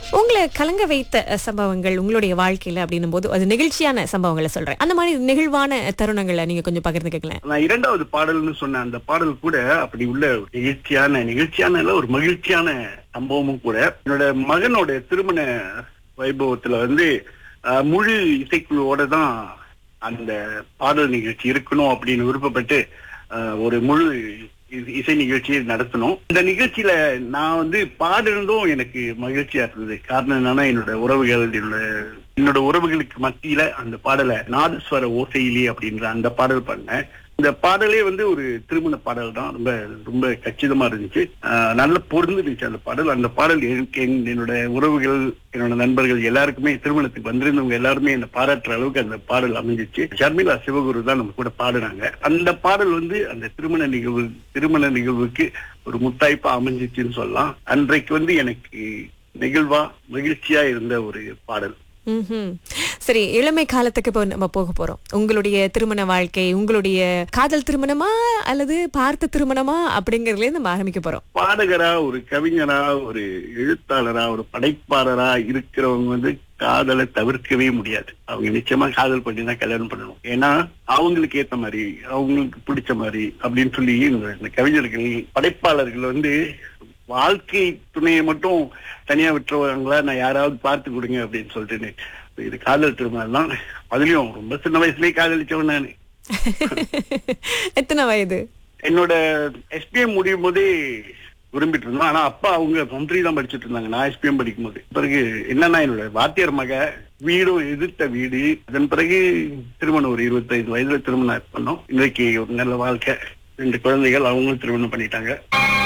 உங்களை கலங்க வைத்த அஹ், சம்பவங்கள் உங்களுடைய வாழ்க்கையில அப்படின்னும் போது அது நிகழ்ச்சியான சம்பவங்களை சொல்றேன் அந்த மாதிரி நிகழ்வான தருணங்களை நீங்க கொஞ்சம் பகிர்ந்துக்கலாம் நான் இரண்டாவது பாடல்னு சொன்ன அந்த பாடல் கூட அப்படி உள்ள ஒரு நிகழ்ச்சியான நிகழ்ச்சியான இல்ல, ஒரு மகிழ்ச்சியான சம்பவமும் கூட என்னோட மகனோட திருமண வைபவத்துல வந்து அஹ், முழு இசைக்குழுவோட தான் அந்த பாடல் நிகழ்ச்சி இருக்கணும் அப்படின்னு விருப்பப்பட்டு அஹ், ஒரு முழு இ- இசை நிகழ்ச்சியை நடத்தணும் இந்த நிகழ்ச்சியில நான் வந்து பாடுறதும் எனக்கு மகிழ்ச்சியா இருந்தது காரணம் என்னன்னா என்னோட உறவுகள் என்னோட என்னோட உறவுகளுக்கு மத்தியில அந்த பாடலை நாதஸ்வர ஓசையிலே அப்படின்ற அந்த பாடல் பண்ணேன் இந்த பாடலே வந்து ஒரு திருமண பாடல் தான் ரொம்ப ரொம்ப கச்சிதமா இருந்துச்சு ஆஹ் நல்ல பொருந்துருந்துச்சு அந்த பாடல் அந்த பாடல் எனக்கு என்- என்னோட உறவுகள் என்னோட நண்பர்கள் எல்லாருக்குமே திருமணத்துக்கு வந்திருந்தவங்க எல்லாருமே என்ன பாராட்டுற அளவுக்கு அந்த பாடல் அமைஞ்சிச்சு ஷர்மிளா சிவகுரு தான் நம்ம கூட பாடுனாங்க அந்த பாடல் வந்து அந்த திருமண நிகழ்வு திருமண நிகழ்வுக்கு ஒரு முத்தாய்ப்பா அமைஞ்சிச்சுன்னு சொல்லலாம் அன்றைக்கு வந்து எனக்கு நிகழ்வா மகிழ்ச்சியா இருந்த ஒரு பாடல் ம்ஹும். சரி இளமை காலத்துக்கு இப்போ நம்ம போக போறோம் உங்களுடைய திருமண வாழ்க்கை உங்களுடைய காதல் திருமணமா அல்லது பார்த்த திருமணமா அப்படிங்கறதுல இருந்து நம்ம ஆரம்பிக்க போறோம் பாடகரா ஒரு கவிஞரா ஒரு எழுத்தாளரா ஒரு படைப்பாளரா இருக்கிறவங்க வந்து காதலை தவிர்க்கவே முடியாது அவங்க நிச்சயமா காதல் பண்ணி தான் கல்யாணம் பண்ணணும் ஏன்னா அவங்களுக்கு ஏத்த மாதிரி அவங்களுக்கு பிடிச்ச மாதிரி அப்படின்னு சொல்லி இந்த இந்த கவிஞர்கள் படைப்பாளர்கள் வந்து வாழ்க்கை துணையை மட்டும் தனியா விட்டுருவாங்களா நான் யாராவது பார்த்து கொடுங்க அப்படின்னு சொல்லிட்டு இது காதல் திருமணம் தான் அதுலயும் ரொம்ப சின்ன வயசுலயே காதலிச்சவன் நானு எத்தனை வயது என்னோட எஸ்பிஎம் முடியும் போதே விரும்பிட்டு இருந்தோம் ஆனா அப்பா அவங்க மந்திரி தான் படிச்சுட்டு இருந்தாங்க நான் எஸ்பிஎம் படிக்கும் போது பிறகு என்னன்னா என்னோட வாத்தியார் மக வீடும் எதிர்த்த வீடு அதன் பிறகு திருமணம் ஒரு இருபத்தைந்து வயதுல திருமணம் பண்ணோம் இன்றைக்கு ஒரு நல்ல வாழ்க்கை ரெண்டு குழந்தைகள் அவங்களும் திருமணம் பண்ணிட்டாங்க